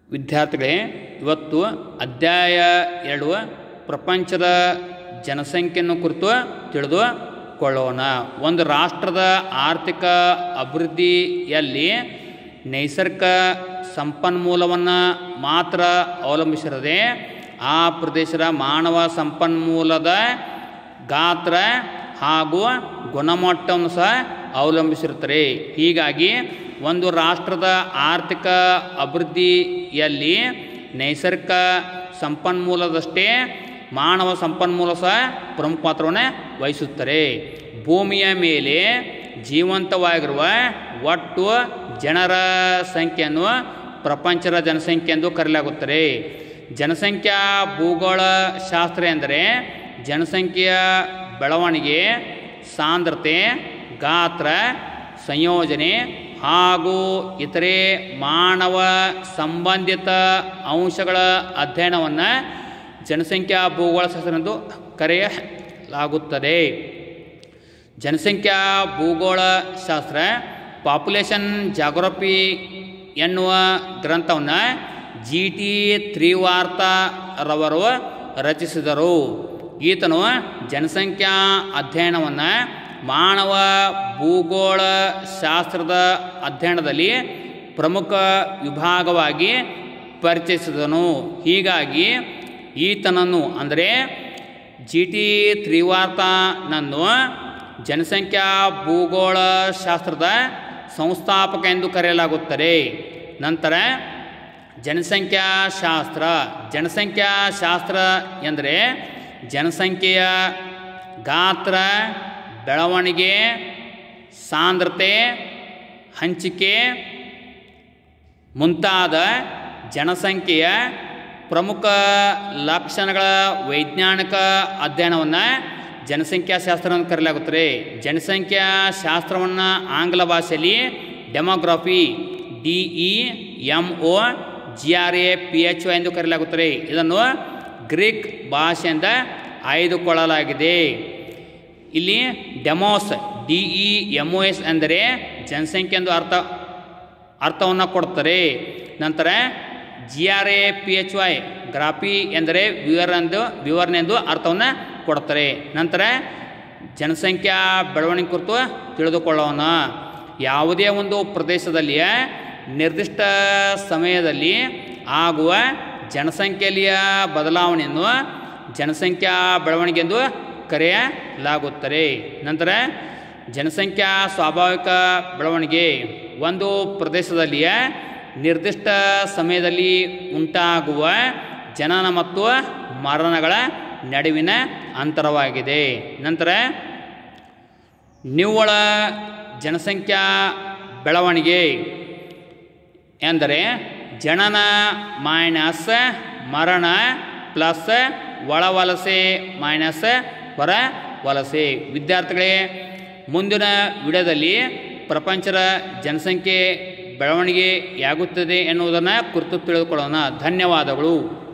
ವಿದ್ಯಾರ್ಥಿಗಳೇ ಇವತ್ತು ಅಧ್ಯಾಯ ಎರಡು ಪ್ರಪಂಚದ ಜನಸಂಖ್ಯೆಯನ್ನು ಕುರಿತು ತಿಳಿದುಕೊಳ್ಳೋಣ ಒಂದು ರಾಷ್ಟ್ರದ ಆರ್ಥಿಕ ಅಭಿವೃದ್ಧಿಯಲ್ಲಿ ನೈಸರ್ಗಿಕ ಸಂಪನ್ಮೂಲವನ್ನು ಮಾತ್ರ ಅವಲಂಬಿಸಿರದೆ ಆ ಪ್ರದೇಶದ ಮಾನವ ಸಂಪನ್ಮೂಲದ ಗಾತ್ರ ಹಾಗೂ ಗುಣಮಟ್ಟವನ್ನು ಸಹ ಅವಲಂಬಿಸಿರುತ್ತಾರೆ ಹೀಗಾಗಿ ಒಂದು ರಾಷ್ಟ್ರದ ಆರ್ಥಿಕ ಅಭಿವೃದ್ಧಿಯಲ್ಲಿ ನೈಸರ್ಗಿಕ ಸಂಪನ್ಮೂಲದಷ್ಟೇ ಮಾನವ ಸಂಪನ್ಮೂಲ ಸಹ ಪ್ರಮುಖ ಪಾತ್ರವನ್ನು ವಹಿಸುತ್ತಾರೆ ಭೂಮಿಯ ಮೇಲೆ ಜೀವಂತವಾಗಿರುವ ಒಟ್ಟು ಜನರ ಸಂಖ್ಯೆಯನ್ನು ಪ್ರಪಂಚದ ಜನಸಂಖ್ಯೆ ಎಂದು ಕರೆಯಲಾಗುತ್ತದೆ ಜನಸಂಖ್ಯಾ ಭೂಗೋಳ ಶಾಸ್ತ್ರ ಎಂದರೆ ಜನಸಂಖ್ಯೆಯ ಬೆಳವಣಿಗೆ ಸಾಂದ್ರತೆ ಗಾತ್ರ ಸಂಯೋಜನೆ ಹಾಗೂ ಇತರೆ ಮಾನವ ಸಂಬಂಧಿತ ಅಂಶಗಳ ಅಧ್ಯಯನವನ್ನು ಜನಸಂಖ್ಯಾ ಭೂಗೋಳಶಾಸ್ತ್ರ ಎಂದು ಕರೆಯಲಾಗುತ್ತದೆ ಜನಸಂಖ್ಯಾ ಭೂಗೋಳ ಶಾಸ್ತ್ರ ಪಾಪ್ಯುಲೇಷನ್ ಜಾಗ್ರಫಿ ಎನ್ನುವ ಗ್ರಂಥವನ್ನು ಜಿ ಟಿ ತ್ರಿವಾರ್ತಾರವರು ರಚಿಸಿದರು ಈತನು ಜನಸಂಖ್ಯಾ ಅಧ್ಯಯನವನ್ನು ಮಾನವ ಭೂಗೋಳ ಶಾಸ್ತ್ರದ ಅಧ್ಯಯನದಲ್ಲಿ ಪ್ರಮುಖ ವಿಭಾಗವಾಗಿ ಪರಿಚಯಿಸಿದನು ಹೀಗಾಗಿ ಈತನನ್ನು ಅಂದರೆ ಜಿ ಟಿ ತ್ರಿವಾರ್ತಾನನ್ನು ಜನಸಂಖ್ಯಾ ಭೂಗೋಳ ಶಾಸ್ತ್ರದ ಸಂಸ್ಥಾಪಕ ಎಂದು ಕರೆಯಲಾಗುತ್ತದೆ ನಂತರ ಜನಸಂಖ್ಯಾ ಶಾಸ್ತ್ರ ಜನಸಂಖ್ಯಾ ಶಾಸ್ತ್ರ ಎಂದರೆ ಜನಸಂಖ್ಯೆಯ ಗಾತ್ರ ಬೆಳವಣಿಗೆ ಸಾಂದ್ರತೆ ಹಂಚಿಕೆ ಮುಂತಾದ ಜನಸಂಖ್ಯೆಯ ಪ್ರಮುಖ ಲಕ್ಷಣಗಳ ವೈಜ್ಞಾನಿಕ ಅಧ್ಯಯನವನ್ನು ಜನಸಂಖ್ಯಾ ಶಾಸ್ತ್ರ ಅಂತ ಕರೆಯಲಾಗುತ್ತದೆ ಜನಸಂಖ್ಯಾ ಶಾಸ್ತ್ರವನ್ನು ಆಂಗ್ಲ ಭಾಷೆಯಲ್ಲಿ demography D E M O G R A P H O ಎಂದು ಕರೆಯಲಾಗುತ್ತದೆ ಇದನ್ನು ಗ್ರೀಕ್ ಭಾಷೆಯಿಂದ ಆಯ್ದುಕೊಳ್ಳಲಾಗಿದೆ ಇಲ್ಲಿ demos D E M O S ಎಂದರೆ ಜನಸಂಖ್ಯೆ ಎಂದು ಅರ್ಥ ಅರ್ಥವನ್ನು ಕೊಡ್ತಾರೆ ನಂತರ G R A P H Y graphy ಎಂದರೆ ವಿವರ ಎಂದು ವಿವರಣೆ ಎಂದು ಅರ್ಥವನ್ನು ಕೊಡ್ತಾರೆ ನಂತರ ಜನಸಂಖ್ಯಾ ಬೆಳವಣಿಗೆ ಕುರಿತು ತಿಳಿದುಕೊಳ್ಳೋಣ ಯಾವುದೇ ಒಂದು ಪ್ರದೇಶದಲ್ಲಿಯ ನಿರ್ದಿಷ್ಟ ಸಮಯದಲ್ಲಿ ಆಗುವ ಜನಸಂಖ್ಯೆಯಲ್ಲಿಯ ಬದಲಾವಣೆಯನ್ನು ಜನಸಂಖ್ಯಾ ಬೆಳವಣಿಗೆ ಎಂದು ಕರೆಯಲಾಗುತ್ತದೆ ನಂತರ ಜನಸಂಖ್ಯಾ ಸ್ವಾಭಾವಿಕ ಬೆಳವಣಿಗೆ ಒಂದು ಪ್ರದೇಶದಲ್ಲಿಯ ನಿರ್ದಿಷ್ಟ ಸಮಯದಲ್ಲಿ ಉಂಟಾಗುವ ಜನನ ಮತ್ತು ಮರಣಗಳ ನಡುವಿನ ಅಂತರವಾಗಿದೆ ನಂತರ ನಿವ್ವಳ ಜನಸಂಖ್ಯಾ ಬೆಳವಣಿಗೆ ಎಂದರೆ ಜನನ ಮೈನಸ್ ಮರಣ ಪ್ಲಸ್ ಒಳವಲಸೆ ಮೈನಸ್ ಹೊರ ವಲಸೆ ವಿದ್ಯಾರ್ಥಿಗಳೇ ಮುಂದಿನ ವಿಡಿಯೋದಲ್ಲಿ ಪ್ರಪಂಚದ ಜನಸಂಖ್ಯೆ ಬೆಳವಣಿಗೆಯಾಗುತ್ತದೆ ಎನ್ನುವುದನ್ನು ಕುರಿತು ತಿಳಿದುಕೊಳ್ಳೋಣ ಧನ್ಯವಾದಗಳು